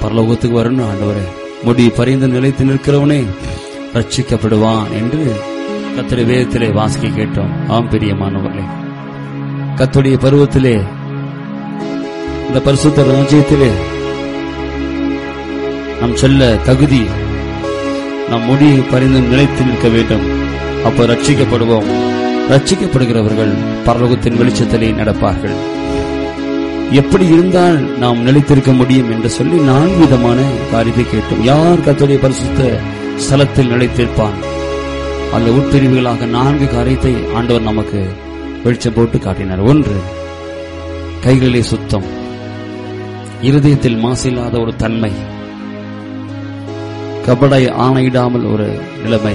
பரலோகத்துக்கு வரணும் ஆண்டவரே முடி பறிந்து நிலைத்து நிற்கிறவனே ரட்சிக்கப்படுவான் என்று கத்திர வேதத்திலே வாசிக்க கேட்டோம் ஆம் பிரியமானவர்களே கத்துடைய பருவத்திலே இந்த பரிசுத்த ராஜ்யத்திலே நம் சொல்ல தகுதி நம் முடி பறிந்து நிலைத்து நிற்க வேண்டும் அப்போ ரட்சிக்கப்படுவோம் ரட்சிக்கப்படுகிறவர்கள் பரலோகத்தின் வெளிச்சத்திலே நடப்பார்கள் எப்படி இருந்தால் நாம் நிலைத்திருக்க முடியும் என்று சொல்லி நான்கு விதமான காரியத்தை கேட்டோம் யார் கத்துடைய பரிசுத்த ஸ்தலத்தில் நிலைத்திருப்பான் அந்த உட்பிரிவுகளாக நான்கு காரியத்தை ஆண்டவர் நமக்கு வெளிச்சம் போட்டு காட்டினார் ஒன்று கைகளிலே சுத்தம் இருதயத்தில் மாசில்லாத ஒரு தன்மை கபடை ஆணையிடாமல் ஒரு நிலைமை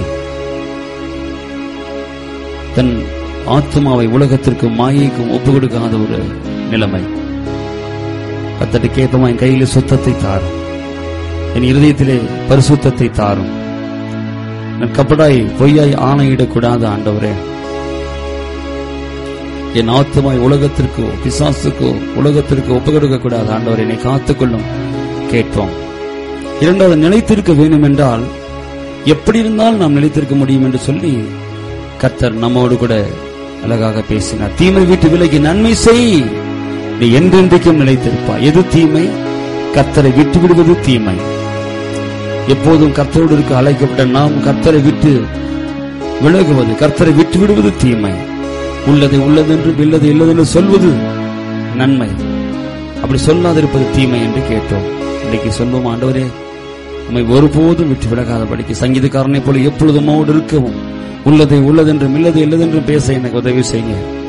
தன் ஆத்மாவை உலகத்திற்கும் மாயைக்கும் ஒப்பு கொடுக்காத ஒரு நிலைமை கத்தட்டு கேட்பமா என் கையிலே சுத்தத்தை தாரும் என் இருதயத்திலே பரிசுத்தத்தை தாரும் நான் கபடாய் பொய்யாய் ஆணையிடக்கூடாத ஆண்டவரே என் ஆத்மாய் உலகத்திற்கோ பிசாசுக்கோ உலகத்திற்கு ஒப்பு கொடுக்க கூடாது ஆண்டவர் என்னை காத்துக்கொள்ளும் கேட்போம் இரண்டாவது நிலைத்திருக்க வேண்டும் என்றால் எப்படி இருந்தால் நாம் நிலைத்திருக்க முடியும் என்று சொல்லி கர்த்தர் நம்மோடு கூட அழகாக பேசினார் தீமை விட்டு விலகி நன்மை செய் நீ என்றென்றைக்கும் நிலைத்திருப்பாய் எது தீமை கர்த்தரை விட்டு விடுவது தீமை எப்போதும் கர்த்தரோடு இருக்க அழைக்கப்பட்ட நாம் கர்த்தரை விட்டு விலகுவது கர்த்தரை விட்டு விடுவது தீமை உள்ளதை உள்ளதென்றும் இல்லது இல்லதென்று சொல்வது நன்மை அப்படி சொல்லாதிருப்பது தீமை என்று கேட்டோம் இன்னைக்கு சொல்வோம் ஆண்டவரே உண்மை ஒருபோதும் விட்டு விலகாதபடிக்கு சங்கீதக்காரனை போல எப்பொழுதுமோடு இருக்கவும் உள்ளதை உள்ளதென்றும் இல்லது இல்லதென்றும் பேச எனக்கு உதவி செய்யுங்க